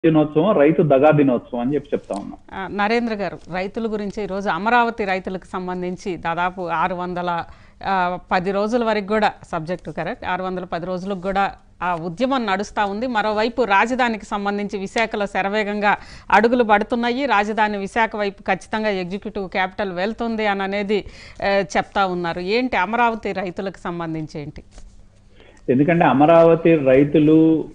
దినోత్సవం రైతు దగా దినోత్సవం అని చెప్పి చెప్తా ఉన్నాం ఆ, నరేంద్ర గారు రైతుల గురించి ఈరోజు అమరావతి రైతులకు సంబంధించి దాదాపు ఆరు వందల ఆ, పది రోజుల వరకు కూడా సబ్జెక్టు కరెక్ట్ ఆరు వందల పది రోజులకు కూడా ఆ ఉద్యమం నడుస్తూ ఉంది మరోవైపు రాజధానికి సంబంధించి విశాఖలో శరవేగంగా అడుగులు పడుతున్నాయి రాజధాని విశాఖ వైపు ఖచ్చితంగా ఎగ్జిక్యూటివ్ క్యాపిటల్ వెళ్తుంది అని అనేది ఆ, చెప్తా ఉన్నారు ఏంటి అమరావతి రైతులకు సంబంధించి ఏంటి ఎందుకంటే అమరావతి రైతులు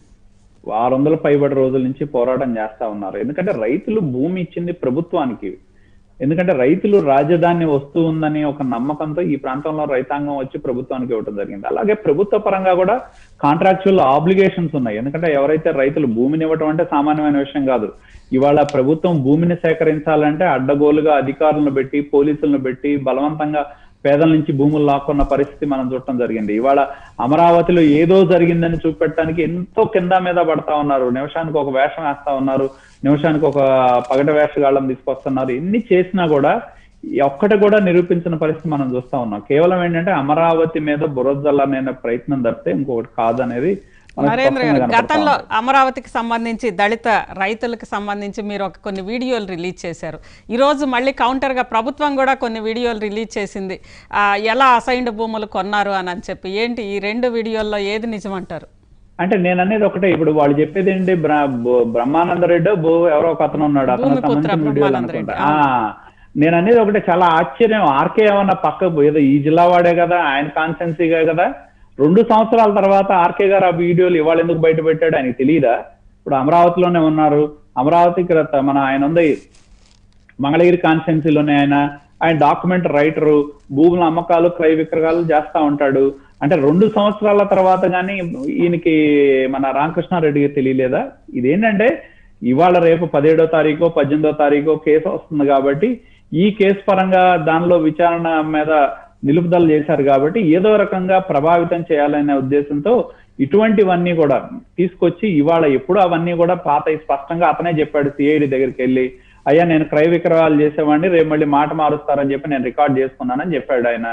ఆరు వందల పైబడి రోజుల నుంచి పోరాటం చేస్తా ఉన్నారు ఎందుకంటే రైతులు భూమి ఇచ్చింది ప్రభుత్వానికి ఎందుకంటే రైతులు రాజధాని వస్తూ ఉందని ఒక నమ్మకంతో ఈ ప్రాంతంలో రైతాంగం వచ్చి ప్రభుత్వానికి ఇవ్వడం జరిగింది అలాగే ప్రభుత్వ పరంగా కూడా కాంట్రాక్చువల్ ఆబ్లిగేషన్స్ ఉన్నాయి ఎందుకంటే ఎవరైతే రైతులు భూమిని ఇవ్వటం అంటే సామాన్యమైన విషయం కాదు ఇవాళ ప్రభుత్వం భూమిని సేకరించాలంటే అడ్డగోలుగా అధికారులను పెట్టి పోలీసులను పెట్టి బలవంతంగా పేదల నుంచి భూములు లాక్కున్న పరిస్థితి మనం చూడటం జరిగింది ఇవాళ అమరావతిలో ఏదో జరిగిందని చూపెట్టడానికి ఎంతో కింద మీద పడతా ఉన్నారు నిమిషానికి ఒక వేషం వేస్తా ఉన్నారు నిమిషానికి ఒక పగట వేషగాళ్ళని తీసుకొస్తున్నారు ఎన్ని చేసినా కూడా ఈ ఒక్కటి కూడా నిరూపించిన పరిస్థితి మనం చూస్తా ఉన్నాం కేవలం ఏంటంటే అమరావతి మీద బురదల్లనే ప్రయత్నం తప్పితే ఇంకొకటి కాదనేది మనకు నరేంద్ర స్పష్టంగా గారు కనపడతా గతంలో ఉంది. అమరావతికి సంబంధించి దళిత రైతులకు సంబంధించి మీరు ఒక కొన్ని వీడియోలు రిలీజ్ చేశారు ఈరోజు మళ్ళీ కౌంటర్గా ప్రభుత్వం కూడా కొన్ని వీడియోలు రిలీజ్ చేసింది ఆ, ఎలా అసైన్డ్ భూములు కొన్నారు అని అని చెప్పి ఏంటి ఈ రెండు వీడియోల్లో ఏది నిజమంటారు అంటే నేను అనేది ఒకటే ఇప్పుడు వాళ్ళు చెప్పేది ఏంటి బ్ర- బో- బ్రహ్మానంద రెడ్డి బో ఎవరో ఒక అతను ఉన్నాడు అతను భూమిపుత్ర సంబంధించిన వీడియోలు బ్రహ్మానంద రెడ్డి, అనుకుంటా ఆ, నేను అనేది ఒకటే చాలా ఆశ్చర్యం ఆర్కే ఏమన్నా పక్క ఏదో ఈ జిల్లా వాడే కదా ఆయన కాన్సెన్సీగా కదా రెండు సంవత్సరాల తర్వాత ఆర్కే గారు ఆ వీడియోలు ఇవాళ ఎందుకు బయట పెట్టాడు ఆయనకి తెలియదా ఇప్పుడు అమరావతిలోనే ఉన్నారు అమరావతికి రత- మన ఆయన ఉంది మంగళగిరి కాన్స్టిట్యున్సీలోనే ఆయన ఆయన డాక్యుమెంట్ రైటరు భూముల అమ్మకాలు క్రయ విక్రయాలు చేస్తా ఉంటాడు అంటే రెండు సంవత్సరాల తర్వాత కానీ ఈయనకి మన రామకృష్ణారెడ్డికి తెలియలేదా ఇదేంటంటే ఇవాళ రేపు పదిహేడో తారీఖు పద్దెనిమిదో తారీఖు కేసు వస్తుంది కాబట్టి ఈ కేసు పరంగా దానిలో విచారణ మీద నిలుపుదల చేశారు కాబట్టి ఏదో రకంగా ప్రభావితం చేయాలనే ఉద్దేశంతో ఇటువంటివన్నీ కూడా తీసుకొచ్చి ఇవాళ ఎప్పుడు అవన్నీ కూడా పాత స్పష్టంగా అతనే చెప్పాడు సిఐడి దగ్గరికి వెళ్ళి అయ్యా నేను క్రయ విక్రయాలు చేసేవాడిని రేపు మళ్ళీ మాట మారుస్తారని చెప్పి నేను రికార్డ్ చేసుకున్నానని చెప్పాడు ఆయన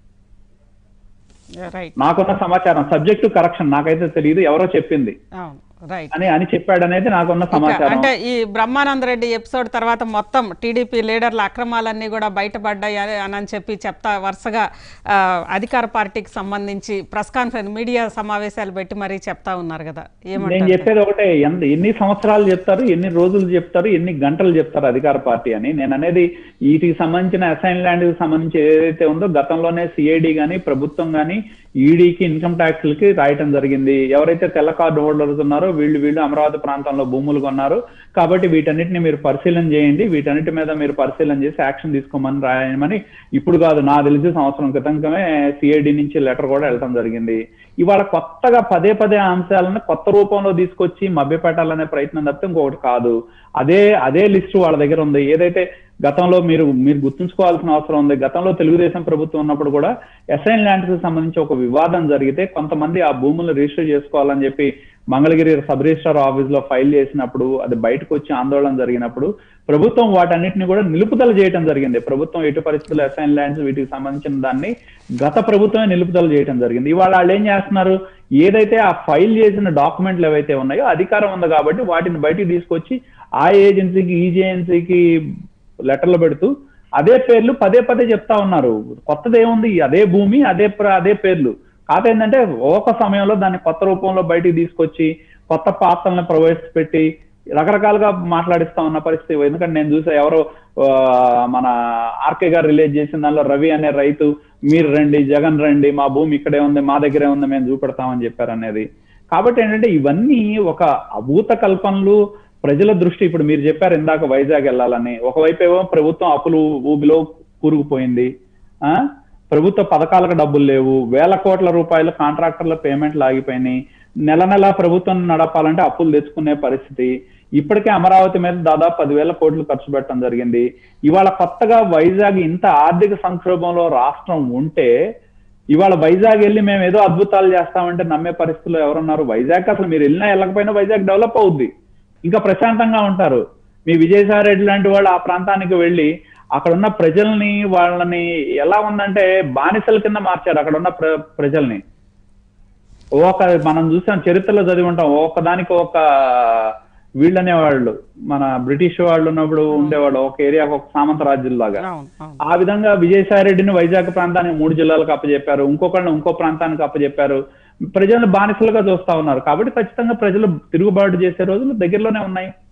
రైట్ నాకున్న సమాచారం సబ్జెక్టు కరెక్షన్ నాకైతే తెలియదు ఎవరో చెప్పింది అవును రైట్ అని అని చెప్పాడు అనేది నాకున్న సమాచారం అంటే ఈ బ్రహ్మానంద రెడ్డి ఎపిసోడ్ తర్వాత మొత్తం టీడీపీ లీడర్ల అక్రమాలన్నీ కూడా బయటపడ్డాయి అని అని చెప్పి చెప్తా వరుసగా ఆ, అధికార పార్టీకి సంబంధించి ప్రెస్ కాన్ఫరెన్స్ మీడియా సమావేశాలు పెట్టి మరీ చెప్తా ఉన్నారు కదా నేను ఏమంటారు చెప్పేది ఒకటే ఎంత ఎన్ని సంవత్సరాలు చెప్తారు ఎన్ని రోజులు చెప్తారు ఎన్ని గంటలు చెప్తారు అధికార పార్టీ అని నేను అనేది వీటికి సంబంధించిన అసైన్ ల్యాండ్ కి సంబంధించి ఏదైతే ఉందో గతంలోనే సిఐడి గాని ప్రభుత్వం గాని ఈడీకి ఇన్కమ్ ట్యాక్స్లకి రాయటం జరిగింది ఎవరైతే తెల్ల కార్డు హోల్డర్స్ ఉన్నారో వీళ్ళు వీళ్ళు అమరావతి ప్రాంతంలో భూములు కొన్నారు కాబట్టి వీటన్నిటిని మీరు పరిశీలన చేయండి వీటన్నిటి మీద మీరు పరిశీలన చేసి యాక్షన్ తీసుకోమని రాయమని ఇప్పుడు కాదు నా తెలిసి సంవత్సరం క్రితంకమే సిఐడి నుంచి లెటర్ కూడా వెళ్ళటం జరిగింది ఇవాళ కొత్తగా పదే పదే అంశాలను కొత్త రూపంలో తీసుకొచ్చి మభ్యపెట్టాలనే ప్రయత్నం తప్పితే ఇంకొకటి కాదు అదే అదే లిస్ట్ వాళ్ళ దగ్గర ఉంది ఏదైతే గతంలో మీరు మీరు గుర్తుంచుకోవాల్సిన అవసరం ఉంది గతంలో తెలుగుదేశం ప్రభుత్వం ఉన్నప్పుడు కూడా ఎస్ఐన్ ల్యాండ్స్ కి సంబంధించి ఒక వివాదం జరిగితే కొంతమంది ఆ భూములు రిజిస్టర్ చేసుకోవాలని చెప్పి మంగళగిరి సబ్ రిజిస్టర్ ఆఫీస్ లో ఫైల్ చేసినప్పుడు అది బయటకు వచ్చి ఆందోళన జరిగినప్పుడు ప్రభుత్వం వాటన్నిటిని కూడా నిలుపుదల చేయడం జరిగింది ప్రభుత్వం ఎటు పరిస్థితుల్లో అసైన్ ల్యాండ్స్ వీటికి సంబంధించిన దాన్ని గత ప్రభుత్వమే నిలుపుదల చేయడం జరిగింది ఇవాళ వాళ్ళు ఏం చేస్తున్నారు ఏదైతే ఆ ఫైల్ చేసిన డాక్యుమెంట్లు ఏవైతే ఉన్నాయో అధికారం ఉంది కాబట్టి వాటిని బయటికి తీసుకొచ్చి ఆ ఏజెన్సీకి ఈ ఏజెన్సీకి లెటర్లు పెడుతూ అదే పేర్లు పదే పదే చెప్తా ఉన్నారు కొత్తది ఏముంది అదే భూమి అదే ప్ర- అదే పేర్లు కాకపోతే ఏంటంటే ఒక సమయంలో దాన్ని కొత్త రూపంలో బయటికి తీసుకొచ్చి కొత్త పాత్రలను ప్రవేశపెట్టి రకరకాలుగా మాట్లాడిస్తా ఉన్న పరిస్థితి ఎందుకంటే నేను చూసా ఎవరో ఆ, మన ఆర్కే గారు రిలీజ్ చేసిన దానిలో రవి అనే రైతు మీరు రండి జగన్ రండి మా భూమి ఇక్కడే ఉంది మా దగ్గరే ఉంది మేము చూపెడతామని చెప్పారు అనేది కాబట్టి ఏంటంటే ఇవన్నీ ఒక అభూత కల్పనలు ప్రజల దృష్టి ఇప్పుడు మీరు చెప్పారు ఇందాక వైజాగ్ వెళ్ళాలని ఒకవైపు ఏమో ప్రభుత్వం అప్పులు ఊబిలో కూరుకుపోయింది ఆ ప్రభుత్వ పథకాలకు డబ్బులు లేవు వేల కోట్ల రూపాయలు కాంట్రాక్టర్ల పేమెంట్లు ఆగిపోయినాయి నెల నెల ప్రభుత్వం నడపాలంటే అప్పులు తెచ్చుకునే పరిస్థితి ఇప్పటికే అమరావతి మీద దాదాపు పదివేల కోట్లు ఖర్చు పెట్టడం జరిగింది ఇవాళ కొత్తగా వైజాగ్ ఇంత ఆర్థిక సంక్షోభంలో రాష్ట్రం ఉంటే ఇవాళ వైజాగ్ వెళ్ళి మేము ఏదో అద్భుతాలు చేస్తామంటే నమ్మే పరిస్థితుల్లో ఎవరున్నారు వైజాగ్ అసలు మీరు వెళ్ళినా వెళ్ళకపోయినా వైజాగ్ డెవలప్ అవుద్ది ఇంకా ప్రశాంతంగా ఉంటారు మీ విజయసాయి రెడ్డి లాంటి వాళ్ళు ఆ ప్రాంతానికి వెళ్ళి అక్కడ ఉన్న ప్రజల్ని వాళ్ళని ఎలా ఉందంటే బానిసల కింద మార్చారు అక్కడ ఉన్న ప్ర- ప్రజల్ని ఒక మనం చూసాం చరిత్రలో చదివి ఉంటాం ఒకదానికి ఒక వీళ్ళనే వాళ్ళు మన బ్రిటిష్ వాళ్ళు ఉన్నప్పుడు ఉండేవాళ్ళు ఒక ఏరియాకి ఒక సామంత రాజ్యుల్లాగా అవును అవును ఆ విధంగా విజయసాయి రెడ్డిని వైజాగ్ ప్రాంతానికి మూడు జిల్లాలకు అప్పచెప్పారు ఇంకొకళ్ళని ఇంకో ప్రాంతానికి అప్పచెప్పారు ప్రజలను బానిసలుగా చూస్తా ఉన్నారు కాబట్టి ఖచ్చితంగా ప్రజలు తిరుగుబాటు చేసే రోజులు దగ్గరలోనే ఉన్నాయి